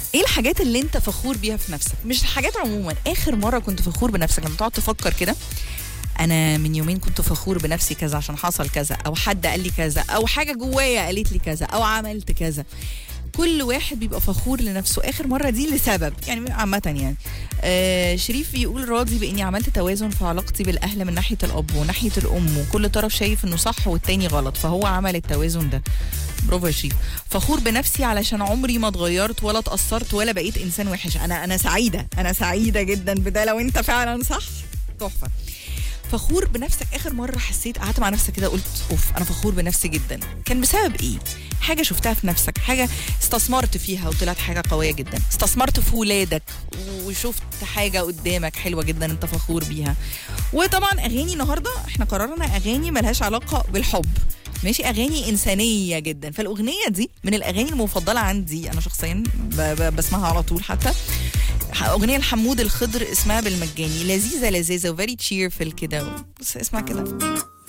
ايه الحاجات اللي انت فخور بيها في نفسك مش الحاجات عموما اخر مره كنت فخور بنفسك لما تقعد تفكر كده انا من يومين كنت فخور بنفسي كذا عشان حصل كذا او حد قال لي كذا او حاجه جوايا قالت لي كذا او عملت كذا كل واحد بيبقى فخور لنفسه اخر مره دي لسبب يعني عامه يعني آه شريف بيقول راضي باني عملت توازن في علاقتي بالاهل من ناحيه الاب وناحيه الام وكل طرف شايف انه صح والتاني غلط فهو عمل التوازن ده برافو يا شريف فخور بنفسي علشان عمري ما اتغيرت ولا اتاثرت ولا بقيت انسان وحش انا انا سعيده انا سعيده جدا بده لو انت فعلا صح تحفه فخور بنفسك اخر مره حسيت قعدت مع نفسك كده قلت اوف انا فخور بنفسي جدا كان بسبب ايه حاجه شفتها في نفسك حاجه استثمرت فيها وطلعت حاجه قويه جدا استثمرت في ولادك وشفت حاجه قدامك حلوه جدا انت فخور بيها وطبعا اغاني النهارده احنا قررنا اغاني ملهاش علاقه بالحب ماشي اغاني انسانيه جدا فالاغنيه دي من الاغاني المفضله عندي انا شخصيا ب- ب- بسمعها على طول حتى اغنيه لحمود الخضر اسمها بالمجاني لذيذه لذيذه وفيري تشيرفل كده بس اسمع كده